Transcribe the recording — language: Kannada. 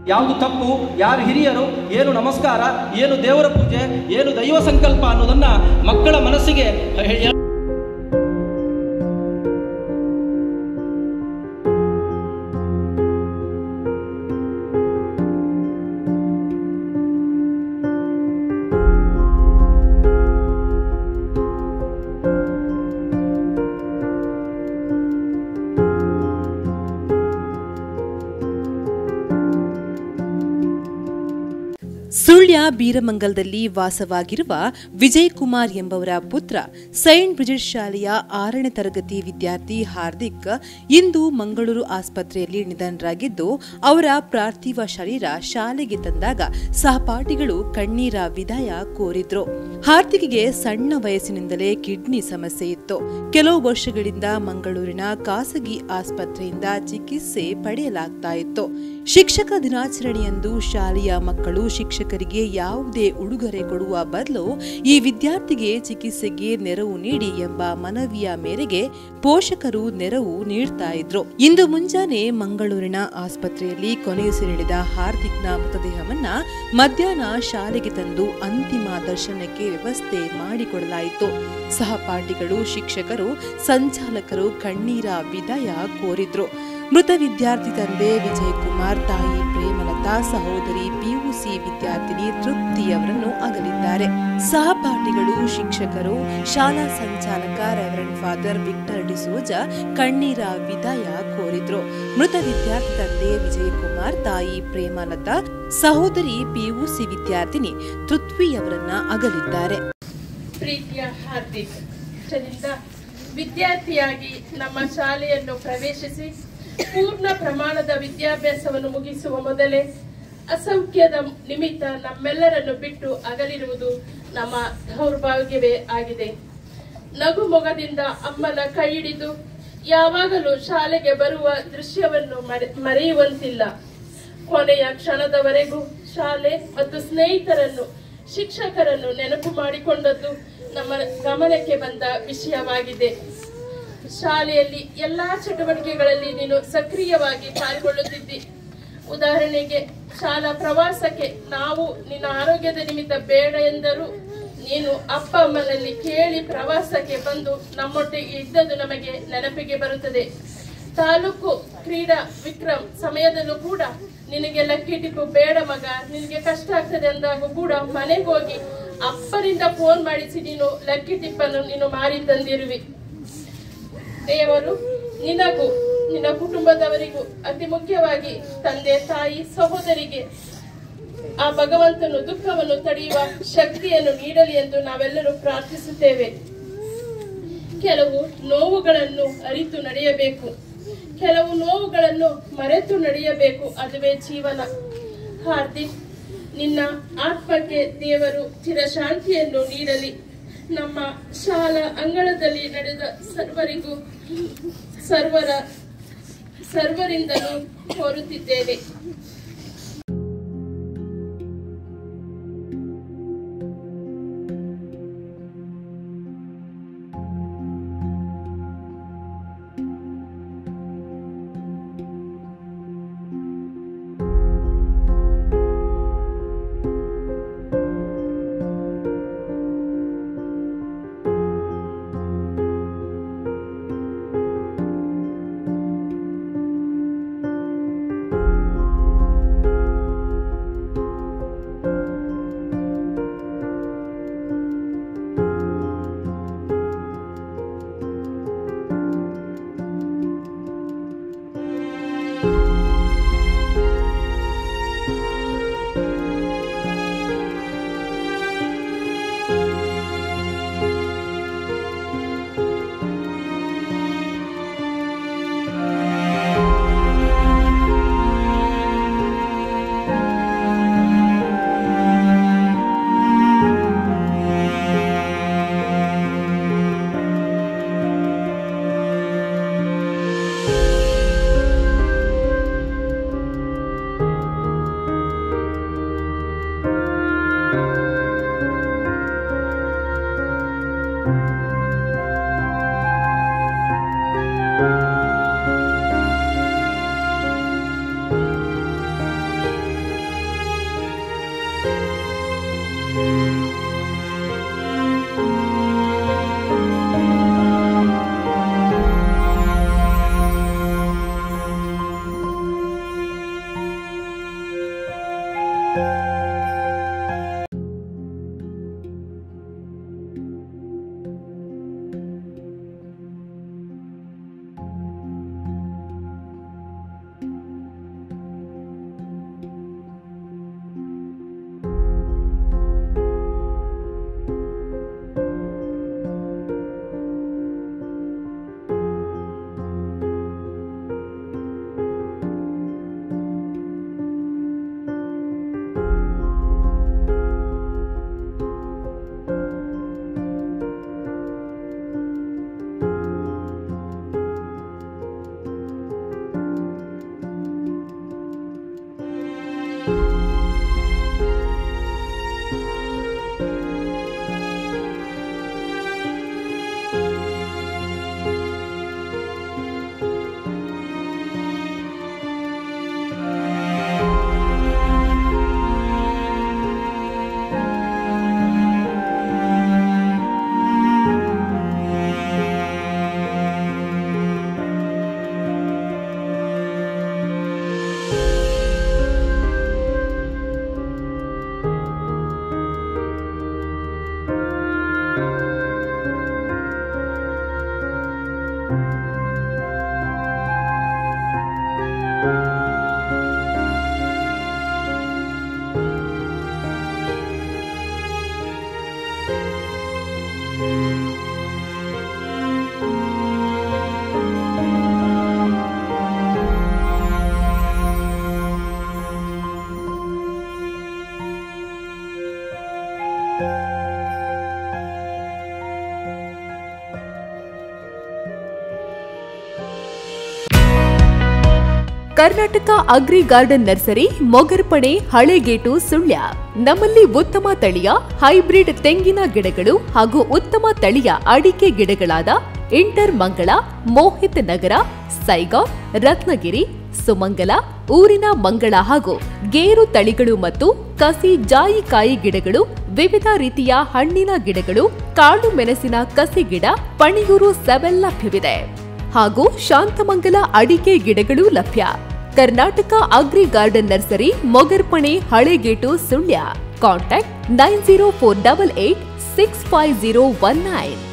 ಯಾವುದು ತಪ್ಪು ಯಾರು ಹಿರಿಯರು ಏನು ನಮಸ್ಕಾರ ಏನು ದೇವರ ಪೂಜೆ ಏನು ದೈವ ಸಂಕಲ್ಪ ಅನ್ನೋದನ್ನ ಮಕ್ಕಳ ಮನಸ್ಸಿಗೆ ಹೆ- ಸುಳ್ಯ ಬೀರಮಂಗಲದಲ್ಲಿ ವಾಸವಾಗಿರುವ ವಿಜಯ್ ಕುಮಾರ್ ಎಂಬವರ ಪುತ್ರ ಸೈಂಟ್ ಬ್ರಿಜಿಟ್ ಶಾಲೆಯ ಆರನೇ ತರಗತಿ ವಿದ್ಯಾರ್ಥಿ ಹಾರ್ದಿಕ್ ಇಂದು ಮಂಗಳೂರು ಆಸ್ಪತ್ರೆಯಲ್ಲಿ ನಿಧನರಾಗಿದ್ದು ಅವರ ಪಾರ್ಥಿವ ಶರೀರ ಶಾಲೆಗೆ ತಂದಾಗ ಸಹಪಾಠಿಗಳು ಕಣ್ಣೀರ ವಿದಾಯ ಕೋರಿದ್ರು ಹಾರ್ದಿಕ್ಗೆ ಸಣ್ಣ ವಯಸ್ಸಿನಿಂದಲೇ ಕಿಡ್ನಿ ಸಮಸ್ಯೆ ಇತ್ತು ಕೆಲವು ವರ್ಷಗಳಿಂದ ಮಂಗಳೂರಿನ ಖಾಸಗಿ ಆಸ್ಪತ್ರೆಯಿಂದ ಚಿಕಿತ್ಸೆ ಪಡೆಯಲಾಗ್ತಾ ಇತ್ತು ಶಿಕ್ಷಕ ದಿನಾಚರಣೆಯಂದು ಶಾಲೆಯ ಮಕ್ಕಳು ಶಿಕ್ಷಕರಿಗೆ ಯಾವುದೇ ಉಡುಗೊರೆ ಕೊಡುವ ಬದಲು ಈ ವಿದ್ಯಾರ್ಥಿಗೆ ಚಿಕಿತ್ಸೆಗೆ ನೆರವು ನೀಡಿ ಎಂಬ ಮನವಿಯ ಮೇರೆಗೆ ಪೋಷಕರು ನೆರವು ನೀಡ್ತಾ ಇದ್ರು ಇಂದು ಮುಂಜಾನೆ ಮಂಗಳೂರಿನ ಆಸ್ಪತ್ರೆಯಲ್ಲಿ ಕೊನೆಯುಸಿರೆಳೆದ ಹಾರ್ದಿಕ್ನ ಮೃತದೇಹವನ್ನ ಮಧ್ಯಾಹ್ನ ಶಾಲೆಗೆ ತಂದು ಅಂತಿಮ ದರ್ಶನಕ್ಕೆ ವ್ಯವಸ್ಥೆ ಮಾಡಿಕೊಡಲಾಯಿತು ಸಹಪಾಠಿಗಳು ಶಿಕ್ಷಕರು ಸಂಚಾಲಕರು ಕಣ್ಣೀರ ವಿದಾಯ ಕೋರಿದ್ರು ಮೃತ ವಿದ್ಯಾರ್ಥಿ ತಂದೆ ವಿಜಯ್ ಕುಮಾರ್ ತಾಯಿ ಪ್ರೇಮಲತಾ ಸಹೋದರಿ ಪಿಯುಸಿ ವಿದ್ಯಾರ್ಥಿನಿ ತೃಪ್ತಿಯವರನ್ನು ಅಗಲಿದ್ದಾರೆ ಸಹಪಾಠಿಗಳು ಶಿಕ್ಷಕರು ಶಾಲಾ ಸಂಚಾಲಕ ರೆವರೆಂಡ್ ಫಾದರ್ ವಿಕ್ಟರ್ ಡಿಸೋಜ ಕಣ್ಣೀರ ವಿದಾಯ ಕೋರಿದ್ರು ಮೃತ ವಿದ್ಯಾರ್ಥಿ ತಂದೆ ವಿಜಯ್ ಕುಮಾರ್ ತಾಯಿ ಪ್ರೇಮಲತಾ ಸಹೋದರಿ ಪಿಯುಸಿ ವಿದ್ಯಾರ್ಥಿನಿ ತೃಪ್ತಿಯವರನ್ನ ಅಗಲಿದ್ದಾರೆ ಪ್ರೀತಿಯ ಹಾರ್ದಿಕ್ ಚರಿಂದ ವಿದ್ಯಾರ್ಥಿಯಾಗಿ ನಮ್ಮ ಶಾಲೆಯನ್ನು ಪ್ರವೇಶಿಸಿ ಪೂರ್ಣ ಪ್ರಮಾಣದ ವಿದ್ಯಾಭ್ಯಾಸವನ್ನು ಮುಗಿಸುವ ಮೊದಲೇ ಅಸೌಖ್ಯದ ನಿಮಿತ್ತ ನಮ್ಮೆಲ್ಲರನ್ನು ಬಿಟ್ಟು ಅಗಲಿರುವುದು ನಮ್ಮ ದೌರ್ಭಾಗ್ಯವೇ ಆಗಿದೆ ನಗು ಮೊಗದಿಂದ ಅಮ್ಮನ ಕೈ ಹಿಡಿದು ಯಾವಾಗಲೂ ಶಾಲೆಗೆ ಬರುವ ದೃಶ್ಯವನ್ನು ಮರೆ- ಮರೆಯುವಂತಿಲ್ಲ ಕೊನೆಯ ಕ್ಷಣದವರೆಗೂ ಶಾಲೆ ಮತ್ತು ಸ್ನೇಹಿತರನ್ನು ಶಿಕ್ಷಕರನ್ನು ನೆನಪು ಮಾಡಿಕೊಂಡದ್ದು ನಮ್ಮ ಗಮನಕ್ಕೆ ಬಂದ ವಿಷಯವಾಗಿದೆ ಶಾಲೆಯಲ್ಲಿ ಎಲ್ಲಾ ಚಟುವಟಿಕೆಗಳಲ್ಲಿ ನೀನು ಸಕ್ರಿಯವಾಗಿ ಪಾಲ್ಗೊಳ್ಳುತ್ತಿದ್ದಿ ಉದಾಹರಣೆಗೆ ಶಾಲಾ ಪ್ರವಾಸಕ್ಕೆ ನಾವು ನಿನ್ನ ಆರೋಗ್ಯದ ನಿಮಿತ್ತ ಬೇಡ ಎಂದರೂ ನೀನು ಅಪ್ಪ ಅಮ್ಮನಲ್ಲಿ ಕೇಳಿ ಪ್ರವಾಸಕ್ಕೆ ಬಂದು ನಮ್ಮೊಟ್ಟಿಗೆ ಇದ್ದದ್ದು ನಮಗೆ ನೆನಪಿಗೆ ಬರುತ್ತದೆ ತಾಲೂಕು ಕ್ರೀಡಾ ವಿಕ್ರಮ್ ಸಮಯದಲ್ಲೂ ಕೂಡ ನಿನಗೆ ಲಕ್ಕಿ ಟಿಪ್ಪು ಬೇಡ ಮಗ ನಿನಗೆ ಕಷ್ಟ ಆಗ್ತದೆ ಅಂದಾಗ ಕೂಡ ಮನೆಗೆ ಹೋಗಿ ಅಪ್ಪನಿಂದ ಫೋನ್ ಮಾಡಿಸಿ ನೀನು ಲಕ್ಕಿ ಟಿಪ್ಪನ್ನು ನೀನು ಮಾರಿ ತಂದಿರುವಿ ದೇವರು ನಿನಗೂ ನಿನ್ನ ಕುಟುಂಬದವರಿಗೂ ಅತಿ ಮುಖ್ಯವಾಗಿ ತಂದೆ ತಾಯಿ ಸಹೋದರಿಗೆ ಆ ಭಗವಂತನು ದುಃಖವನ್ನು ತಡೆಯುವ ಶಕ್ತಿಯನ್ನು ನೀಡಲಿ ಎಂದು ನಾವೆಲ್ಲರೂ ಪ್ರಾರ್ಥಿಸುತ್ತೇವೆ ಕೆಲವು ನೋವುಗಳನ್ನು ಅರಿತು ನಡೆಯಬೇಕು ಕೆಲವು ನೋವುಗಳನ್ನು ಮರೆತು ನಡೆಯಬೇಕು ಅದುವೇ ಜೀವನ ಹಾರ್ದಿಕ್ ನಿನ್ನ ಆತ್ಮಕ್ಕೆ ದೇವರು ಚಿರಶಾಂತಿಯನ್ನು ನೀಡಲಿ ನಮ್ಮ ಶಾಲಾ ಅಂಗಳದಲ್ಲಿ ನಡೆದ ಸರ್ವರಿಗೂ ಸರ್ವರ ಸರ್ವರಿಂದಲೂ ಕೋರುತ್ತಿದ್ದೇನೆ Karnataka agri garden nursery Mogarpane Halegate Sullia ನಮ್ಮಲ್ಲಿ ಉತ್ತಮ ತಳಿಯ ಹೈಬ್ರಿಡ್ ತೆಂಗಿನ ಗಿಡಗಳು ಹಾಗೂ ಉತ್ತಮ ತಳಿಯ ಅಡಿಕೆ ಗಿಡಗಳಾದ ಇಂಟರ್ ಮಂಗಳ ಮೋಹಿತ್ ನಗರ ಸೈಗಾವ್ ರತ್ನಗಿರಿ ಸುಮಂಗಲ ಊರಿನ ಮಂಗಳ ಹಾಗೂ ಗೇರು ತಳಿಗಳು ಮತ್ತು ಕಸಿ ಜಾಯಿಕಾಯಿ ಗಿಡಗಳು ವಿವಿಧ ರೀತಿಯ ಹಣ್ಣಿನ ಗಿಡಗಳು ಕಾಳು ಮೆಣಸಿನ ಕಸಿ ಗಿಡ ಪಣಿಯೂರು ಸೆವೆಲ್ ಲಭ್ಯವಿದೆ ಹಾಗೂ ಶಾಂತಮಂಗಲ ಅಡಿಕೆ ಗಿಡಗಳೂ ಲಭ್ಯ Karnataka agri garden nursery Mogarpane Halegate Sullia contact nine zero four double eight six five zero one nine